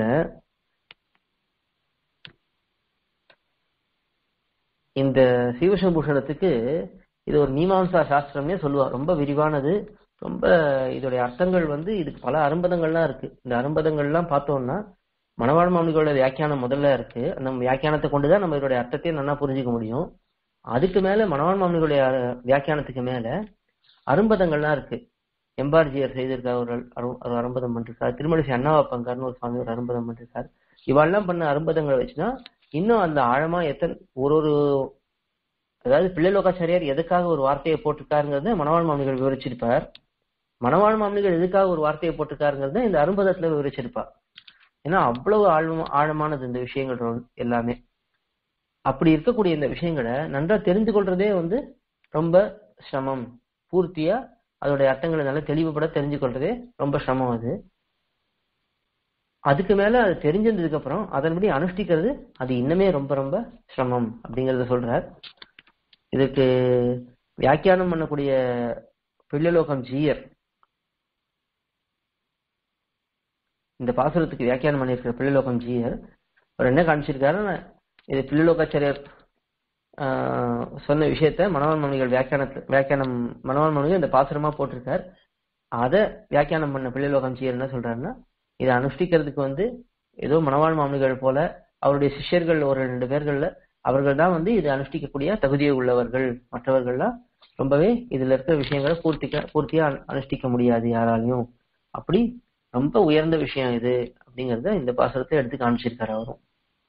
இந்த சீவசம்பூஷணத்துக்கு இது ஒரு மீமாம்சா சாஸ்திரம்னே சொல்லுவா ரொம்ப விரிவானது ரொம்ப இதோடைய அர்த்தங்கள் வந்து இதுக்கு பல அரும்பதங்கள்லாம் இருக்கு இந்த அரும்பதங்கள்லாம் பார்த்தோம்னா மணவாழ் மாமனிகளோட வியாக்கியானம் முதல்ல இருக்கு அந்த வியாக்கியானத்தை கொண்டுதான் நம்ம இதோடைய அர்த்தத்தையும் நல்லா புரிஞ்சுக்க முடியும் அதுக்கு மேல மணவாழ் மாமனிகளுடைய வியாக்கியானத்துக்கு மேல அரும்பதங்கள்லாம் இருக்கு எம்பார்ஜியர் செய்திருக்கார் ஒரு அரு- ஒரு அரும்பதம் பண்ணிருக்கார் திருமணிசை அண்ணாவப்பங்கர்னு ஒரு சுவாமி ஒரு அரும்பதம் பண்ணிருக்கார் இவாள்லாம் பண்ண அரும்பதங்களை வச்சுன்னா இன்னும் அந்த ஆழமா எத்தனை ஒரு ஒரு அதாவது பிள்ளைலோகாச்சாரியார் எதுக்காக ஒரு வார்த்தையை போட்டிருக்காருங்கிறத மணவாழ் மாமனிகள் விவரிச்சிருப்பார் மணவாழ் மாமனிகள் எதுக்காக ஒரு வார்த்தையை போட்டிருக்காருங்கிறத இந்த அரும்பதத்துல விவரிச்சிருப்பார் ஏன்னா அவ்வளவு ஆழமா ஆழமானது இந்த விஷயங்கள் ரொ- எல்லாமே அப்படி இருக்கக்கூடிய இந்த விஷயங்களை நன்றா தெரிந்து கொள்றதே வந்து ரொம்ப சிரமம் பூர்த்தியா அதோடைய அர்த்தங்களை நல்லா தெளிவுபட தெரிஞ்சு கொள்றதே ரொம்ப சிரமம் அது அதுக்கு மேல அது தெரிஞ்சிருந்ததுக்கு அப்புறம் அதன்படி அனுஷ்டிக்கிறது அது இன்னுமே ரொம்ப ரொம்ப சிரமம் அப்படிங்கறத சொல்றார் இதுக்கு வியாக்கியானம் பண்ணக்கூடிய பிள்ளைலோகம் ஜீயர் இந்த பாசுரத்துக்கு வியாக்கியானம் பண்ணியிருக்கிற பிள்ளைலோகம் ஜீயர் அவர் என்ன காமிச்சிருக்காருன்னா இது பிள்ளைலோகாச்சாரியர் ஆஹ், சொன்ன விஷயத்த மனோகர் மணிகள் வியாக்கியானத்து வியாக்கியானம் மனோகர் மணிகள் இந்த பாசுரமா போட்டிருக்கார் அதை வியாக்கியானம் பண்ண பிள்ளைலோகம் ஜீயர் என்ன சொல்றாருன்னா இதை அனுஷ்டிக்கிறதுக்கு வந்து ஏதோ மணவாழ் மாமனிகள் போல அவருடைய சிஷ்யர்கள் ஒரு ரெண்டு பேர்கள்ல அவர்கள் தான் வந்து இதை அனுஷ்டிக்கக்கூடிய தகுதியை உள்ளவர்கள் மற்றவர்கள்லாம் ரொம்பவே இதுல இருக்கிற விஷயங்களை பூர்த்திக்க பூர்த்தியா அனு- அனுஷ்டிக்க முடியாது யாராலையும் அப்படி ரொம்ப உயர்ந்த விஷயம் இது அப்படிங்கறத இந்த பாசுரத்தை எடுத்து காமிச்சிருக்காரு அவரும்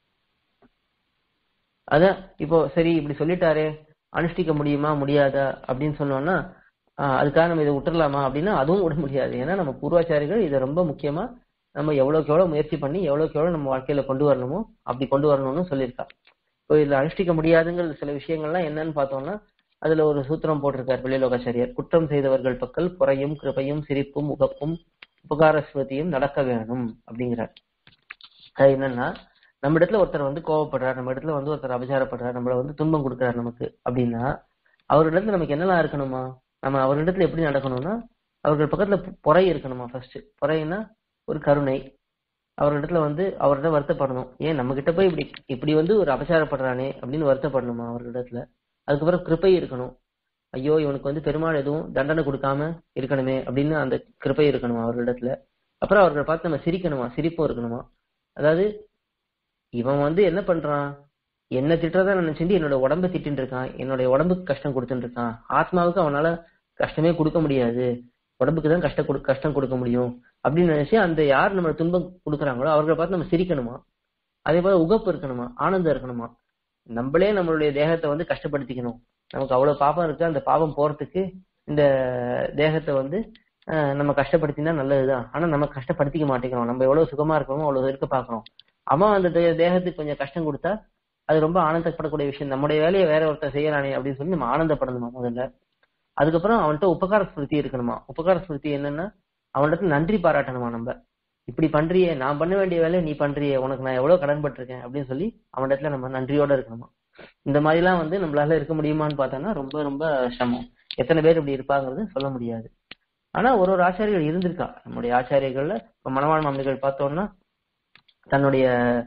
அதான் இப்போ சரி இப்படி சொல்லிட்டாரே அனுஷ்டிக்க முடியுமா முடியாதா அப்படின்னு சொன்னோம்னா ஆஹ் அதுக்காக நம்ம இதை விட்டுறலாமா அப்படின்னா அதுவும் விட முடியாது ஏன்னா நம்ம பூர்வாச்சாரிகள் இதை ரொம்ப முக்கியமா நம்ம எவ்வளவுக்கு எவ்வளவு முயற்சி பண்ணி எவ்வளவுக்கு எவ்வளவு நம்ம வாழ்க்கையில கொண்டு வரணுமோ அப்படி கொண்டு வரணும்னு சொல்லியிருக்கா இப்போ இதுல அனுஷ்டிக்க முடியாதுங்கிறது சில விஷயங்கள்லாம் என்னன்னு பார்த்தோம்னா அதுல ஒரு சூத்திரம் போட்டிருக்கார் பிள்ளைலோகாச்சாரியர் குற்றம் செய்தவர்கள் பக்கல் புறையும் கிருபையும் சிரிப்பும் உகப்பும் உபகார ஸ்மிருதியும் நடக்க வேணும் அப்படிங்கிறார் அது என்னன்னா நம்ம இடத்துல ஒருத்தர் வந்து கோவப்படுறார் நம்ம இடத்துல வந்து ஒருத்தர் அபச்சாரப்படுறார் நம்மள வந்து துன்பம் கொடுக்குறாரு நமக்கு அப்படின்னா அவரிடத்துல நமக்கு என்னெல்லாம் இருக்கணுமா நம்ம அவரிடத்துல எப்படி நடக்கணும்னா அவர்கள் பக்கத்துல பொ- பொறை இருக்கணுமா ஃபர்ஸ்ட் பொறைன்னா ஒரு கருணை அவரிடத்துல வந்து அவர்கிட்ட வருத்தப்படணும் ஏன் நம்ம கிட்ட போய் இப்படி இப்படி வந்து ஒரு அபச்சாரப்படுறானே அப்படின்னு வருத்தப்படணுமா அவர்களிடத்துல அதுக்கப்புறம் கிருபை இருக்கணும் ஐயோ இவனுக்கு வந்து பெருமாள் எதுவும் தண்டனை கொடுக்காம இருக்கணுமே அப்படின்னு அந்த கிருபை இருக்கணுமா அவர்களிடத்துல அப்புறம் அவர்களை பார்த்து நம்ம சிரிக்கணுமா சிரிப்பும் இருக்கணுமா அதாவது இவன் வந்து என்ன பண்றான் என்ன திட்டுறதா நினைச்சுட்டு என்னோட உடம்ப திட்டின்னு இருக்கான் என்னுடைய உடம்புக்கு கஷ்டம் கொடுத்துட்டு இருக்கான் ஆத்மாவுக்கு அவனால கஷ்டமே கொடுக்க முடியாது உடம்புக்கு தான் கஷ்டம் கொடு கஷ்டம் கொடுக்க முடியும் அப்படின்னு நினைச்சு அந்த யார் நம்ம துன்பம் கொடுக்குறாங்களோ அவர்களை பார்த்து நம்ம சிரிக்கணுமா அதே போல உகப்பு இருக்கணுமா ஆனந்தம் இருக்கணுமா நம்மளே நம்மளுடைய தேகத்தை வந்து கஷ்டப்படுத்திக்கணும் நமக்கு அவ்வளவு பாபம் இருக்கு அந்த பாவம் போறதுக்கு இந்த தேகத்தை வந்து ஆஹ், நம்ம கஷ்டப்படுத்தினா நல்லதுதான் ஆனா நம்ம கஷ்டப்படுத்திக்க மாட்டேங்கிறோம் நம்ம எவ்வளவு சுகமா இருக்கணுமோ அவ்வளவு இருக்க பாக்குறோம் அவன் அந்த தே- தேகத்துக்கு கொஞ்சம் கஷ்டம் கொடுத்தா அது ரொம்ப ஆனந்தப்படக்கூடிய விஷயம் நம்முடைய வேலையை வேற ஒருத்தர் செய்யறானே அப்படின்னு சொல்லி நம்ம ஆனந்தப்படணுமா முதல்ல அதுக்கப்புறம் அவன்கிட்ட உபகார ஸ்மிருதி இருக்கணுமா உபகார ஸ்மிருதி என்னன்னா அவன்கிட்ட நன்றி பாராட்டணுமா நம்ம இப்படி பண்றியே நான் பண்ண வேண்டிய வேலையை நீ பண்றியே உனக்கு நான் எவ்வளவு கடன்பட்டிருக்கேன் அப்படின்னு சொல்லி அவனிடத்துல நம்ம நன்றியோட இருக்கணுமா இந்த மாதிரி எல்லாம் வந்து நம்மளால இருக்க முடியுமான்னு பார்த்தோம்னா ரொம்ப ரொம்ப சிரமம் எத்தனை பேர் இப்படி இருப்பாங்கிறது சொல்ல முடியாது ஆனா ஒரு ஒரு ஆச்சாரியர்கள் இருந்திருக்கா நம்முடைய ஆச்சாரியர்கள்ல இப்ப மணவாழ் மாமனிகள் பார்த்தோம்னா தன்னுடைய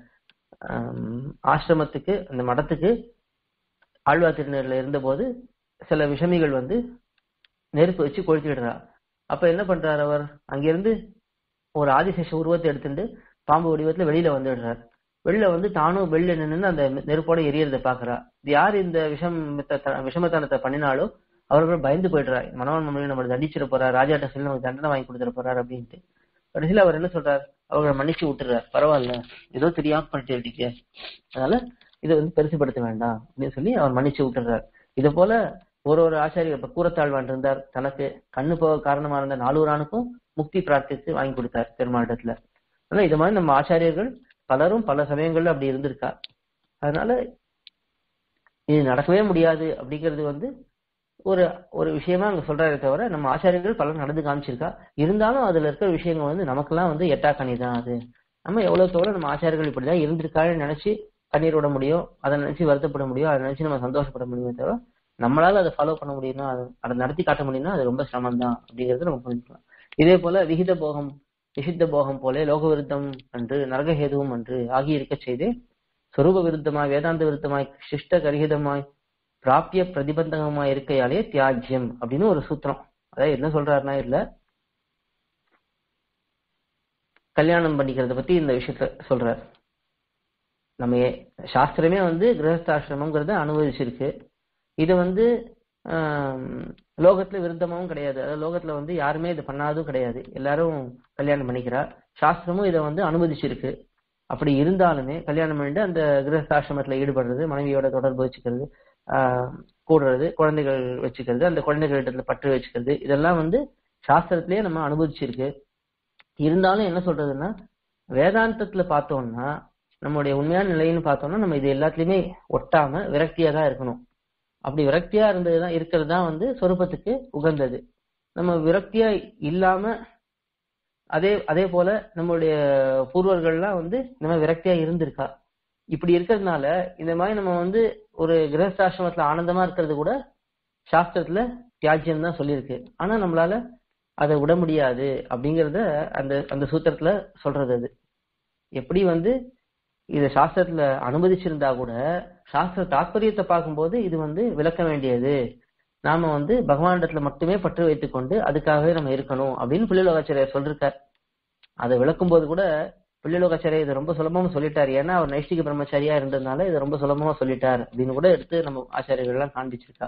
ஆம், ஆசிரமத்துக்கு அந்த மடத்துக்கு ஆழ்வார் திருநெல்வேலியில இருந்தபோது சில விஷமிகள் வந்து நெருப்பு வச்சு கொளுத்திடுறா அப்ப என்ன பண்றாரு அவர் அங்கிருந்து ஒரு ஆதிசேஷ உருவத்தை எடுத்துட்டு பாம்பு வடிவத்துல வெளியில வந்துடுறார் வெளியில வந்து தானும் வெளில நின்று அந்த நெருப்போட எரியறத பாக்குறா இது யார் இந்த விஷம் விஷமத்தனத்தை பண்ணினாலோ அவர்கள் பயந்து போயிடுறார் மனவன் மம்மி நம்மளை தண்டிச்சிட போறார் ராஜாட்ட சொல்லி நமக்கு தண்டனை வாங்கி கொடுத்துட போறார் அப்படின்ட்டு கடைசியில அவர் என்ன சொல்றார் அவர்களை மன்னிச்சு விட்டுறார் பரவாயில்ல ஏதோ தெரியாம பண்ணிட்டு இருக்கீங்க அதனால இதை வந்து பெருசுபடுத்த வேண்டாம் அப்படின்னு சொல்லி அவர் மன்னிச்சு விட்டுறார் இது போல ஒரு ஒரு ஆச்சாரியர் இப்ப கூரத்தாழ்வான் இருந்தார் தனக்கு கண்ணு போக காரணமா இருந்த நாலூரானுக்கும் முக்தி பிரார்த்தித்து வாங்கி கொடுத்தார் பெருமாளிடத்துல ஆனா இது மாதிரி நம்ம ஆச்சாரியர்கள் பலரும் பல சமயங்கள்ல அப்படி இருந்திருக்கா அதனால இது நடக்கவே முடியாது அப்படிங்கிறது வந்து ஒரு ஒரு விஷயமா அங்க சொல்றாரே தவிர நம்ம ஆச்சாரியர்கள் பலர் நடந்து காமிச்சிருக்கா இருந்தாலும் அதுல இருக்கிற விஷயங்கள் வந்து நமக்கெல்லாம் வந்து எட்டா கனி தான் அது நம்ம எவ்வளவுக்கு எவ்வளவு நம்ம ஆச்சாரியர்கள் இப்படிதான் இருந்திருக்காருன்னு நினைச்சு கண்ணீர் விட முடியும் அதை நினைச்சு வருத்தப்பட முடியும் அதை நினைச்சு நம்ம சந்தோஷப்பட முடியுமே தவிர நம்மளால அதை ஃபாலோ பண்ண முடியும்னா அது அதை நடத்தி காட்ட முடியும்னா அது ரொம்ப சிரமம் தான் அப்படிங்கறத நம்ம புரிஞ்சுக்கலாம் இதே போல விகித போகம் நிஷித்த போகம் போல லோக விருத்தம் அன்று நரகஹேதுவும் அன்று ஆகி இருக்க செய்தே சொரூப விருத்தமாய் வேதாந்த விருத்தமாய் சிஷ்ட கரிகிதமாய் பிராப்பிய பிரதிபந்தகமாய் இருக்கையாலே தியாஜ்யம் அப்படின்னு ஒரு சூத்திரம் அதாவது என்ன சொல்றாருன்னா இல்ல கல்யாணம் பண்ணிக்கிறத பத்தி இந்த விஷயத்த சொல்றார் நம்ம ஏ- சாஸ்திரமே வந்து கிரகஸ்தாசிரமங்கிறத அனுமதிச்சிருக்கு இது வந்து ஆம், லோகத்துல விருத்தமாவும் கிடையாது அதாவது லோகத்துல வந்து யாருமே இது பண்ணாதும் கிடையாது எல்லாரும் கல்யாணம் பண்ணிக்கிறா சாஸ்திரமும் இதை வந்து அனுமதிச்சிருக்கு அப்படி இருந்தாலுமே கல்யாணம் பண்ணிட்டு அந்த கிரகஸ்தாசிரமத்துல ஈடுபடுறது மனைவியோட தொடர்பு வச்சுக்கிறது ஆஹ், கூடுறது குழந்தைகள் வச்சுக்கிறது அந்த குழந்தைகளிடத்துல பற்று வச்சுக்கிறது இதெல்லாம் வந்து சாஸ்திரத்திலேயே நம்ம அனுமதிச்சிருக்கு இருந்தாலும் என்ன சொல்றதுன்னா வேதாந்தத்துல பார்த்தோம்னா நம்மளுடைய உண்மையான நிலைன்னு பார்த்தோம்னா நம்ம இது எல்லாத்துலயுமே ஒட்டாம விரக்தியா தான் இருக்கணும் அப்படி விரக்தியா இருந்ததுதான் இருக்கிறது தான் வந்து சொரூபத்துக்கு உகந்தது நம்ம விரக்தியா இல்லாம அதே அதே போல நம்மளுடைய பூர்வர்கள்லாம் வந்து இந்த மாதிரி விரக்தியா இருந்திருக்கா இப்படி இருக்கிறதுனால இந்த மாதிரி நம்ம வந்து ஒரு கிரகஸ்தாசிரமத்துல ஆனந்தமா இருக்கிறது கூட சாஸ்திரத்துல தியாஜ்யம் தான் சொல்லியிருக்கு ஆனா நம்மளால அதை விட முடியாது அப்படிங்கறத அந்த அந்த சூத்திரத்துல சொல்றது அது எப்படி வந்து இத சாஸ்திரத்துல அனுமதிச்சிருந்தா கூட சாஸ்திர தாற்பயத்தை பார்க்கும்போது இது வந்து விளக்க வேண்டியது நாம வந்து பகவானிடத்துல மட்டுமே பற்று வைத்துக்கொண்டு அதுக்காகவே நம்ம இருக்கணும் அப்படின்னு பிள்ளைலோகாச்சாரியர் சொல்லிருக்கார் அதை விளக்கும் போது கூட பிள்ளைலோகாச்சாரியர் இதை ரொம்ப சுலபமா சொல்லிட்டார் ஏன்னா அவர் நைஷ்டிக பிரம்மச்சாரியா இருந்ததுனால இதை ரொம்ப சுலபமா சொல்லிட்டார் அப்படின்னு கூட எடுத்து நம்ம ஆச்சாரியர்கள் எல்லாம் காண்பிச்சிருக்கா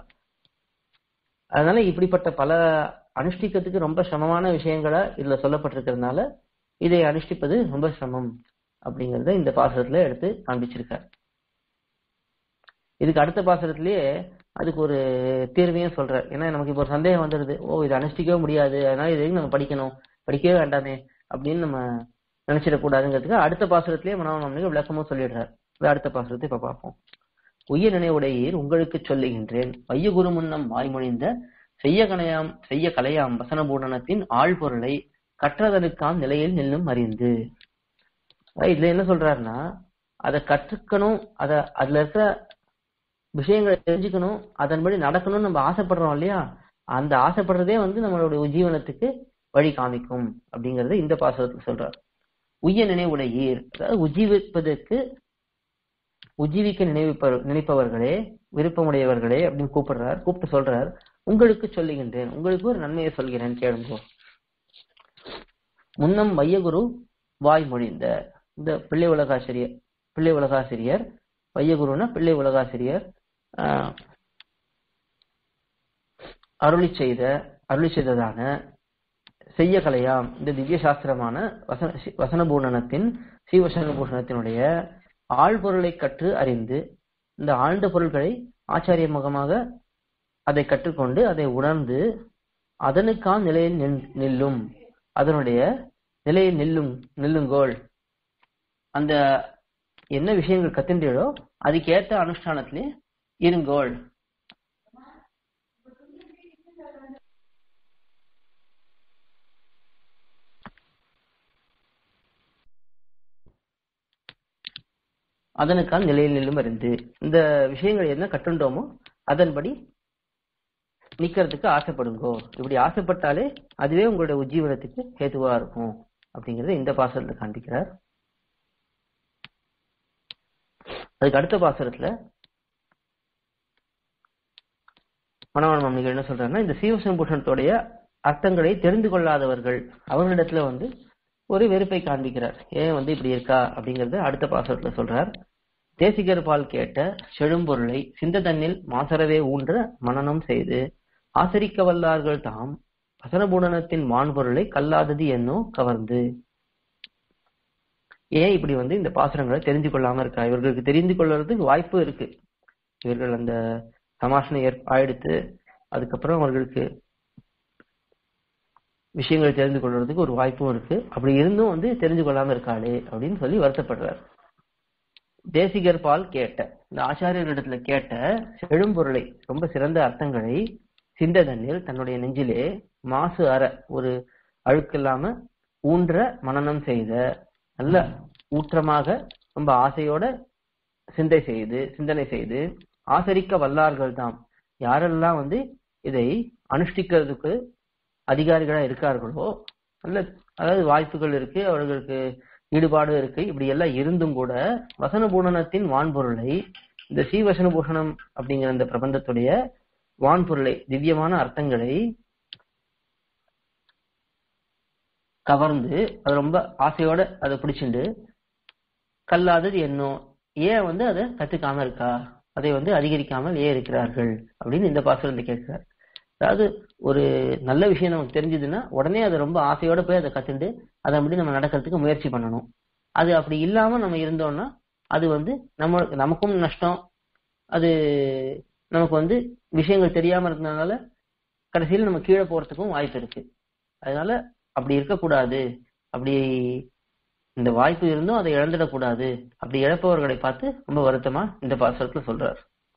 அதனால இப்படிப்பட்ட பல அனுஷ்டிக்கிறதுக்கு ரொம்ப சிரமமான விஷயங்களா இதுல சொல்லப்பட்டிருக்கிறதுனால இதை அனுஷ்டிப்பது ரொம்ப சிரமம் அப்படிங்கறத இந்த பாசுரத்துல எடுத்து காண்பிச்சிருக்கார் இதுக்கு அடுத்த பாசுரத்திலேயே அதுக்கு ஒரு தீர்வையும் சொல்றார் ஏன்னா நமக்கு இப்போ ஒரு சந்தேகம் வந்துடுது ஓ இது அனுஷ்டிக்கவே முடியாது அதனால இது எதுக்கு நம்ம படிக்கணும் படிக்கவே வேண்டாமே அப்படின்னு நம்ம நினைச்சிடக்கூடாதுங்கிறதுக்கு அடுத்த பாசுரத்திலேயே மனோன்மணிக்கு விளக்கமும் சொல்லிடுறார் இது அடுத்த பாசுரத்தை இப்ப பார்ப்போம் உய்ய நினைவுடையீர் உங்களுக்கு சொல்லுகின்றேன் வைய குரு முன்னம் வாய்மொழிந்த செய்ய கலையாம் செய்ய கலையாம் வசன பூடனத்தின் ஆழ்பொருளை கற்றதனுக்காம் நிலையில் நில்லும் அறிந்து அதாவது இதுல என்ன சொல்றாருன்னா அதை கற்றுக்கணும் அத அதுல இருக்கிற விஷயங்களை தெரிஞ்சுக்கணும் அதன்படி நடக்கணும்னு நம்ம ஆசைப்படுறோம் இல்லையா அந்த ஆசைப்படுறதே வந்து நம்மளுடைய உஜீவனத்துக்கு வழி காமிக்கும் அப்படிங்கறத இந்த பாசுரத்துல சொல்றார் உய்ய நினைவுடையீர் அதாவது உஜீவிப்பதற்கு உஜீவிக்க நினைவிப்ப நினைப்பவர்களே விருப்பமுடையவர்களே அப்படின்னு கூப்பிடுறார் கூப்பிட்டு சொல்றார் உங்களுக்கு சொல்லுகின்றேன் உங்களுக்கு ஒரு நன்மையை சொல்கிறேன் கேளுங்கோ முன்னம் வையகுரு வாய் மொழிந்த இந்த பிள்ளை உலகாசிரியர் பிள்ளை உலகாசிரியர் வையகுருனா பிள்ளை உலகாசிரியர் ஆஹ், அருளி செய்த அருளி செய்ததான செய்ய கலையாம் இந்த திவ்ய சாஸ்திரமான வசன வசனபூஷணத்தின் ஸ்ரீவசன பூஷணத்தினுடைய ஆழ்பொருளை கற்று அறிந்து இந்த ஆழ்ந்த பொருள்களை ஆச்சாரிய முகமாக அதை கற்றுக்கொண்டு அதை உணர்ந்து அதனுக்கான நிலையில் நின்- நில்லும் அதனுடைய நிலையில் நில்லும் நில்லுங்கோள் அந்த என்ன விஷயங்கள் கத்துன்றீரோ அதுக்கேத்த அனுஷ்டானத்திலே இருங்கோள் அதனுக்கான நிலையில் நில்லும் அறிந்து இந்த விஷயங்கள் என்ன கற்றுண்டோமோ அதன்படி நிக்கிறதுக்கு ஆசைப்படுங்கோ இப்படி ஆசைப்பட்டாலே அதுவே உங்களுடைய உஜ்ஜீவனத்துக்கு ஹேதுவா இருக்கும் அப்படிங்கறத இந்த பாசுரத்துல காண்பிக்கிறார் அதுக்கு அடுத்த பாசுரத்துல மனவன் மம்மிகள் என்ன சொல்றாருன்னா இந்த சீவசன பூஷணத்துடைய அர்த்தங்களை தெரிந்து கொள்ளாதவர்கள் அவர்களிடத்துல வந்து ஒரு வெறுப்பை காண்பிக்கிறார் ஏன் வந்து இப்படி இருக்கா அப்படிங்கறத அடுத்த பாசுரத்துல சொல்றார் தேசிகர் பால் கேட்ட செழும்பொருளை சிந்த தன்னில் மாசரவே ஊன்ற மனனம் செய்து ஆசரிக்க வல்லார்கள் தாம் வசனபூடனத்தின் மாண்பொருளை கல்லாதது என்னோ கவர்ந்து ஏன் இப்படி வந்து இந்த பாசுரங்களை தெரிந்து கொள்ளாம இருக்கா இவர்களுக்கு தெரிந்து கொள்வதற்கு வாய்ப்பு இருக்கு இவர்கள் அந்த சமாசனை ஏற் ஆயிடுத்து அதுக்கப்புறம் அவர்களுக்கு விஷயங்களை தெரிந்து கொள்வதற்கு ஒரு வாய்ப்பும் இருக்கு அப்படி இருந்தும் வந்து தெரிந்து கொள்ளாம இருக்காளே அப்படின்னு சொல்லி வருத்தப்படுறார் தேசிகர் பால் கேட்ட இந்த ஆச்சாரியர்களிடத்துல கேட்ட செழும்பொருளை ரொம்ப சிறந்த அர்த்தங்களை சிந்ததனில் தன்னுடைய நெஞ்சிலே மாசு அற ஒரு அழுக்கில்லாம ஊன்ற மனனம் செய்த நல்ல ஊற்றமாக ரொம்ப ஆசையோட சிந்தை செய்து சிந்தனை செய்து ஆசரிக்க வல்லார்கள் தாம் யாரெல்லாம் வந்து இதை அனுஷ்டிக்கிறதுக்கு அதிகாரிகளா இருக்கார்களோ நல்ல அதாவது வாய்ப்புகள் இருக்கு அவர்களுக்கு ஈடுபாடு இருக்கு இப்படி எல்லாம் இருந்தும் கூட வசன பூஷணத்தின் வான்பொருளை இந்த ஸ்ரீவசன பூஷணம் அப்படிங்கிற இந்த பிரபந்தத்துடைய வான்பொருளை திவ்யமான அர்த்தங்களை கவர்ந்து அது ரொம்ப ஆசையோட அதை பிடிச்சிண்டு கல்லாதது என்னோ ஏன் வந்து அதை கத்துக்காம இருக்கா அதை வந்து அதிகரிக்காமல் ஏன் இருக்கிறார்கள் அப்படின்னு இந்த பாசுரத்தை கேட்கிறார் அதாவது ஒரு நல்ல விஷயம் நமக்கு தெரிஞ்சதுன்னா உடனே அதை ரொம்ப ஆசையோட போய் அதை கத்துண்டு அதை அப்படி நம்ம நடக்கிறதுக்கு முயற்சி பண்ணணும் அது அப்படி இல்லாம நம்ம இருந்தோம்னா அது வந்து நம்ம நமக்கும் நஷ்டம் அது நமக்கு வந்து விஷயங்கள் தெரியாம இருந்ததுனால கடைசியில் நம்ம கீழே போறதுக்கும் வாய்ப்பு இருக்கு அதனால அப்படி இருக்கக்கூடாது அப்படி இந்த வாய்ப்பு இருந்தும் அதை இழந்துடக்கூடாது அப்படி இழப்பவர்களை பார்த்து ரொம்ப வருத்தமா இந்த பாசுரத்துல சொல்றார்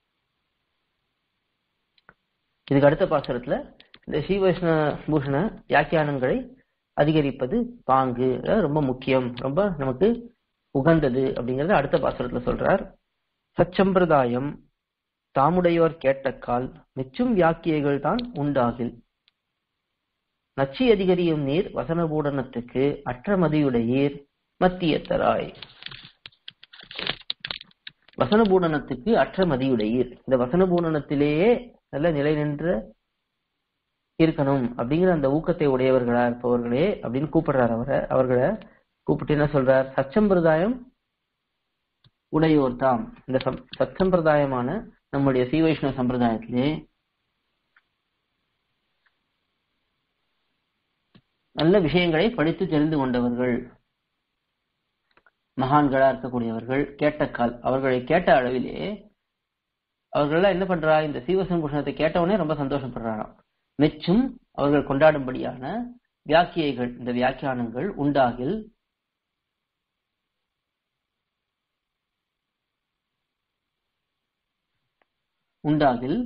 இதுக்கு அடுத்த பாசுரத்துல இந்த ஸ்ரீவைஷ்ண பூஷண வியாக்கியானங்களை அதிகரிப்பது பாங்கு அதாவது ரொம்ப முக்கியம் ரொம்ப நமக்கு உகந்தது அப்படிங்கறத அடுத்த பாசுரத்துல சொல்றார் சச்சம்பிரதாயம் தாமுடையோர் கேட்டக்கால் மெச்சும் வியாக்கியைகள் தான் உண்டாகில் நச்சி அதிகரியும் நீர் வசனபூடனத்துக்கு அற்ற மதியுடையீர் மத்தியத்தராய் வசனபூடனத்துக்கு அற்ற மதியுடையீர் இந்த வசனபூடனத்திலேயே நல்ல நிலை நின்ற இருக்கணும் அப்படிங்கிற அந்த ஊக்கத்தை உடையவர்களா இருப்பவர்களே அப்படின்னு கூப்பிடுறார் அவரை அவர்களை கூப்பிட்டு என்ன சொல்றார் சச்சம்பிரதாயம் உடையோர் தாம் இந்த சம்- சச்சம்பிரதாயமான நம்முடைய ஸ்ரீ வைஷ்ணவ சம்பிரதாயத்திலே நல்ல விஷயங்களை படித்து தெரிந்து கொண்டவர்கள் மகான்களா இருக்கக்கூடியவர்கள் கேட்டக்கால் அவர்களை கேட்ட அளவிலே அவர்கள்லாம் என்ன பண்றா இந்த சீவசன் பூஷணத்தை கேட்டவுடனே ரொம்ப சந்தோஷப்படுறாராம் மெச்சும் அவர்கள் கொண்டாடும்படியான வியாக்கியைகள் இந்த வியாக்கியானங்கள் உண்டாகில் உண்டாகில்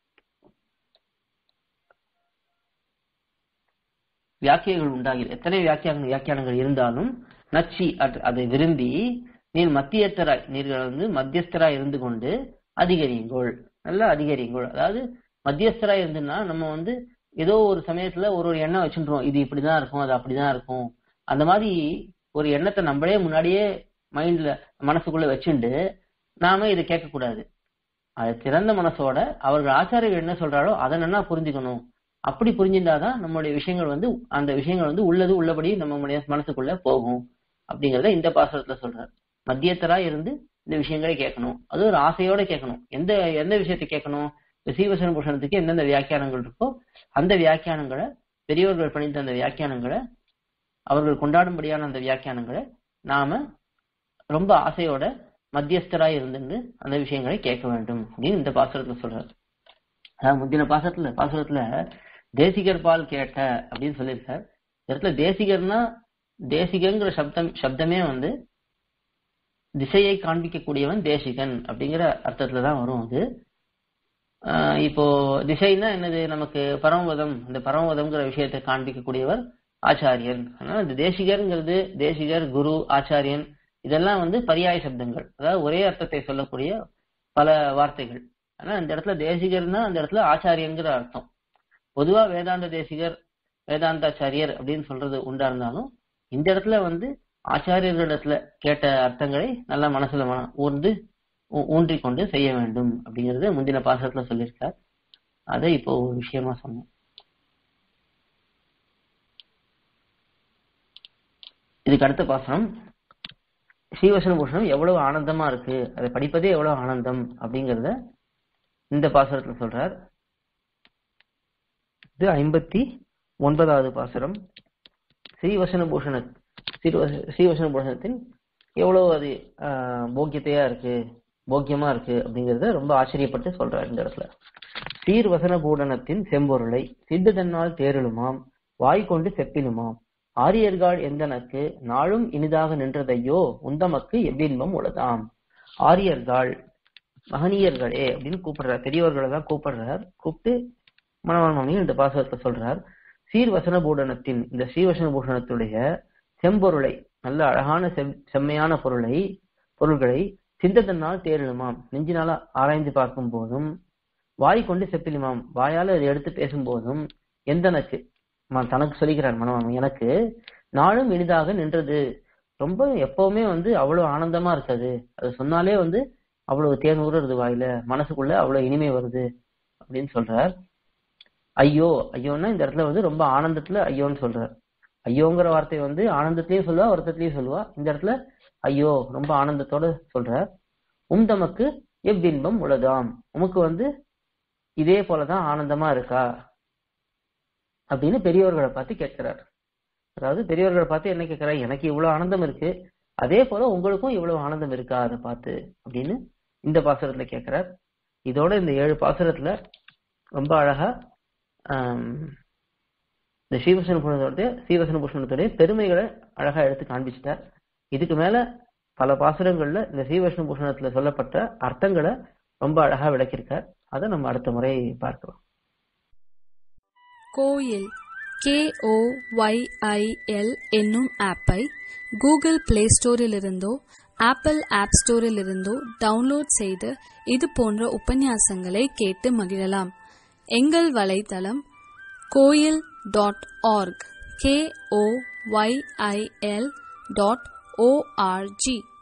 வியாக்கியங்கள் உண்டாகில் எத்தனை வியாக்கியான வியாக்கியானங்கள் இருந்தாலும் நச்சி அது- அதை விரும்பி நீர் மத்தியஸ்தராய் நீர்கள் வந்து மத்தியஸ்தராய் இருந்து கொண்டு அதிகரியுங்கள் நல்லா அதிகரியுங்கள் அதாவது மத்தியஸ்தராய் இருந்துன்னா நம்ம வந்து ஏதோ ஒரு சமயத்துல ஒரு ஒரு எண்ணம் வச்சுன்றோம் இது இப்படிதான் இருக்கும் அது அப்படிதான் இருக்கும் அந்த மாதிரி ஒரு எண்ணத்தை நம்மளே முன்னாடியே மைண்ட்ல மனசுக்குள்ள வச்சுண்டு நாம இதை கேட்கக்கூடாது அது திறந்த மனசோட அவர்கள் ஆச்சாரியர்கள் என்ன சொல்றாரோ அதை நல்லா புரிஞ்சுக்கணும் அப்படி புரிஞ்சிருந்தாதான் நம்மளுடைய விஷயங்கள் வந்து அந்த விஷயங்கள் வந்து உள்ளது உள்ளபடி நம்மளுடைய மனசுக்குள்ள போகும் அப்படிங்கறத இந்த பாசுரத்துல சொல்றார் மத்தியத்தரா இருந்து இந்த விஷயங்களை கேட்கணும் அது ஒரு ஆசையோட கேட்கணும் எந்த எந்த விஷயத்தை கேட்கணும் இந்த சீவசன பூஷணத்துக்கு எந்தெந்த வியாக்கியானங்கள் இருக்கோ அந்த வியாக்கியானங்களை பெரியவர்கள் பணித்த அந்த வியாக்கியானங்களை அவர்கள் கொண்டாடும்படியான அந்த வியாக்கியானங்களை நாம ரொம்ப ஆசையோட மத்தியஸ்தராய் இருந்து அந்த விஷயங்களை கேட்க வேண்டும் அப்படின்னு இந்த பாசுரத்துல சொல்றாரு அதாவது முந்தின பாசுரத்துல பாசுரத்துல தேசிகர் பால் கேட்ட அப்படின்னு சொல்லியிருக்கார் இந்த இடத்துல தேசிகர்னா தேசிகங்கிற சப்தம் சப்தமே வந்து திசையை காண்பிக்கக்கூடியவன் தேசிகன் அப்படிங்கிற அர்த்தத்துல தான் வரும் அது ஆஹ் இப்போ திசைன்னா என்னது நமக்கு பரமபதம் இந்த பரமபதம்ங்கிற விஷயத்தை காண்பிக்கக்கூடியவர் ஆச்சாரியன் அதனால இந்த தேசிகர்ங்கிறது தேசிகர் குரு ஆச்சாரியன் இதெல்லாம் வந்து பரியாய சப்தங்கள் அதாவது ஒரே அர்த்தத்தை சொல்லக்கூடிய பல வார்த்தைகள் ஆனா இந்த இடத்துல தேசிகர்னா அந்த இடத்துல ஆச்சாரியங்கிற அர்த்தம் பொதுவா வேதாந்த தேசிகர் வேதாந்தாச்சாரியர் அப்படின்னு சொல்றது உண்டா இருந்தாலும் இந்த இடத்துல வந்து ஆச்சாரியர்களிடத்துல கேட்ட அர்த்தங்களை நல்ல மனசுல ம- ஊர்ந்து ஊ- ஊன்றிக் கொண்டு செய்ய வேண்டும் அப்படிங்கறது முந்தின பாசத்துல சொல்லியிருக்கார் அதை இப்போ ஒரு விஷயமா சொன்னோம் இதுக்கு அடுத்த பாசனம் ஸ்ரீவசன பூஷணம் எவ்வளவு ஆனந்தமா இருக்கு அதை படிப்பதே எவ்வளவு ஆனந்தம் அப்படிங்கறத இந்த பாசுரத்துல சொல்றார் இது ஐம்பத்தி ஒன்பதாவது பாசுரம் ஸ்ரீவசன பூஷண ஸ்ரீவச- ஸ்ரீவசன பூஷணத்தின் எவ்வளவு அது ஆஹ், போக்கியத்தையா இருக்கு போக்கியமா இருக்கு அப்படிங்கறத ரொம்ப ஆச்சரியப்பட்டு சொல்றார் இந்த இடத்துல சீர்வசன பூடனத்தின் செம்பொருளை சித்து தன்னால் தேரலுமாம் வாய் கொண்டு செப்பினுமாம் ஆரியர்கள் எந்தனக்கு நாளும் இனிதாக நின்றதையோ உந்தமக்கு எவ்வின்பம் உளதாம் ஆரியர்கள் மகனியர்களே அப்படின்னு கூப்பிடுறார் பெரியவர்களை தான் கூப்பிடுறார் கூப்பிட்டு மனவான்மணியும் இந்த பாசகத்தை சொல்றார் சீர்வசன பூடனத்தின் இந்த ஸ்ரீவசன பூஷணத்துடைய செம்பொருளை நல்ல அழகான செம் செம்மையான பொருளை பொருள்களை சிந்ததனால் தேரலுமாம் நெஞ்சினால ஆராய்ந்து பார்க்கும் போதும் வாய் கொண்டு செப்பிலுமாம் வாயால அதை எடுத்து பேசும் போதும் எந்தனக்கு ம- தனக்கு சொல்லிக்கிறார் மனவான் எனக்கு நாளும் இனிதாக நின்றது ரொம்ப எப்பவுமே வந்து அவ்வளவு ஆனந்தமா இருக்காது அது சொன்னாலே வந்து அவ்வளவு தேன் ஊறுறது வாயில மனசுக்குள்ள அவ்வளவு இனிமை வருது அப்படின்னு சொல்றார் ஐயோ ஐயோன்னா இந்த இடத்துல வந்து ரொம்ப ஆனந்தத்துல ஐயோன்னு சொல்றார் ஐயோங்கிற வார்த்தை வந்து ஆனந்தத்திலயும் சொல்லுவா வருத்தத்திலயும் சொல்லுவா இந்த இடத்துல ஐயோ ரொம்ப ஆனந்தத்தோட சொல்ற உம் தமக்கு எவ்வின்பம் உலதாம் உமக்கு வந்து இதே போலதான் ஆனந்தமா இருக்கா அப்படின்னு பெரியவர்களை பார்த்து கேட்கிறார் அதாவது பெரியவர்களை பார்த்து என்ன கேட்கிறார் எனக்கு இவ்வளவு ஆனந்தம் இருக்கு அதே போல உங்களுக்கும் இவ்வளவு ஆனந்தம் இருக்கா அதை பார்த்து அப்படின்னு இந்த பாசுரத்துல கேட்கிறார் இதோட இந்த ஏழு பாசுரத்துல ரொம்ப அழகா ஆம், இந்த ஸ்ரீவசன புஷ்ணத்துடைய ஸ்ரீவசன புஷ்ணத்துடைய பெருமைகளை அழகா எடுத்து காண்பிச்சிட்டார் இதுக்கு மேல பல பாசுரங்கள்ல இந்த ஸ்ரீவஷ்ணு பூஷணத்துல சொல்லப்பட்ட அர்த்தங்களை ரொம்ப அழகா விளக்கியிருக்கார் அதை நம்ம அடுத்த முறை பார்க்கலாம் Koyil K O Y I L என்னும் ஆப்பை கூகுள் பிளே ஸ்டோரிலிருந்தோ ஆப்பிள் ஆப் ஸ்டோரிலிருந்தோ டவுன்லோட் செய்து இது போன்ற உபன்யாசங்களை கேட்டு மகிழலாம் எங்கள் வலைத்தளம் Koyil dot org K O Y I L dot O R G